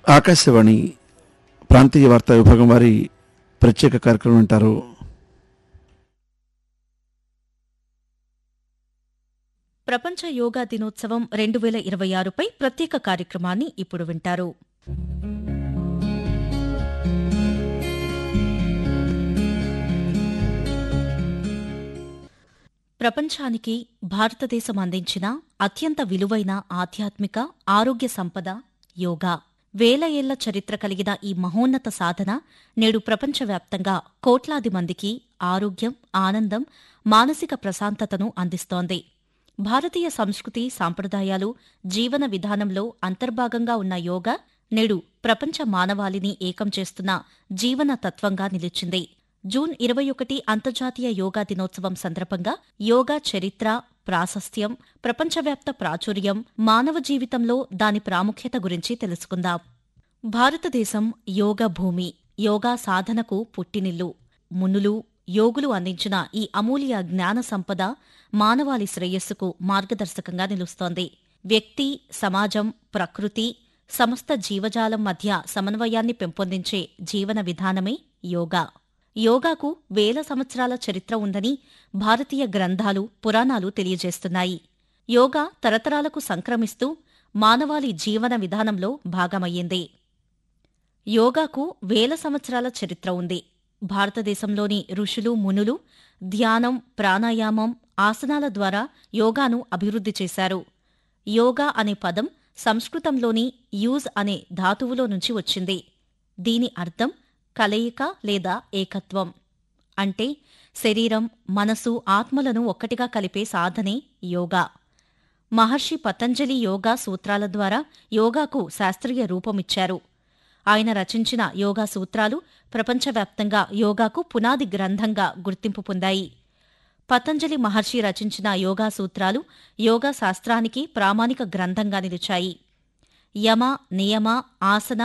ఆకాశవాణి ప్రాంతీయ వార్తా విభాగం వారి ప్రత్యేక కార్యక్రమం వింటారు ప్రపంచ యోగా దినోత్సవం రెండు వేల ఇరవై ఆరుపై ప్రత్యేక కార్యక్రమాన్ని ఇప్పుడు వింటారు ప్రపంచానికి భారతదేశం అందించిన అత్యంత విలువైన ఆధ్యాత్మిక ఆరోగ్య సంపద యోగా వేల ఏళ్ల చరిత్ర కలిగిన ఈ మహోన్నత సాధన నేడు ప్రపంచవ్యాప్తంగా కోట్లాది మందికి ఆరోగ్యం ఆనందం మానసిక ప్రశాంతతను అందిస్తోంది భారతీయ సంస్కృతి సాంప్రదాయాలు జీవన విధానంలో అంతర్భాగంగా ఉన్న యోగా నేడు ప్రపంచ మానవాళిని ఏకం చేస్తున్న జీవన తత్వంగా నిలిచింది జూన్ ఇరవై ఒకటి అంతర్జాతీయ యోగా దినోత్సవం సందర్భంగా యోగా చరిత్ర ప్రాశస్త్యం ప్రపంచవ్యాప్త ప్రాచుర్యం మానవ జీవితంలో దాని ప్రాముఖ్యత గురించి తెలుసుకుందాం భారతదేశం యోగ భూమి యోగా సాధనకు పుట్టినిల్లు మునులు యోగులు అందించిన ఈ అమూల్య జ్ఞాన సంపద మానవాళి శ్రేయస్సుకు మార్గదర్శకంగా నిలుస్తోంది వ్యక్తి సమాజం ప్రకృతి సమస్త జీవజాలం మధ్య సమన్వయాన్ని పెంపొందించే జీవన విధానమే యోగా యోగాకు వేల సంవత్సరాల చరిత్ర ఉందని భారతీయ గ్రంథాలు పురాణాలు తెలియజేస్తున్నాయి యోగా తరతరాలకు సంక్రమిస్తూ మానవాళి జీవన విధానంలో భాగమయ్యింది యోగాకు వేల సంవత్సరాల చరిత్ర ఉంది భారతదేశంలోని ఋషులు మునులు ధ్యానం ప్రాణాయామం ఆసనాల ద్వారా యోగాను అభివృద్ధి చేశారు యోగా అనే పదం సంస్కృతంలోని యూజ్ అనే ధాతువులో నుంచి వచ్చింది దీని అర్థం కలయిక లేదా ఏకత్వం అంటే శరీరం మనసు ఆత్మలను ఒక్కటిగా కలిపే సాధనే యోగా మహర్షి పతంజలి యోగా సూత్రాల ద్వారా యోగాకు శాస్త్రీయ రూపమిచ్చారు ఆయన రచించిన యోగా సూత్రాలు ప్రపంచవ్యాప్తంగా యోగాకు పునాది గ్రంథంగా గుర్తింపు పొందాయి పతంజలి మహర్షి రచించిన యోగా సూత్రాలు యోగా శాస్త్రానికి ప్రామాణిక గ్రంథంగా నిలిచాయి యమ నియమ ఆసన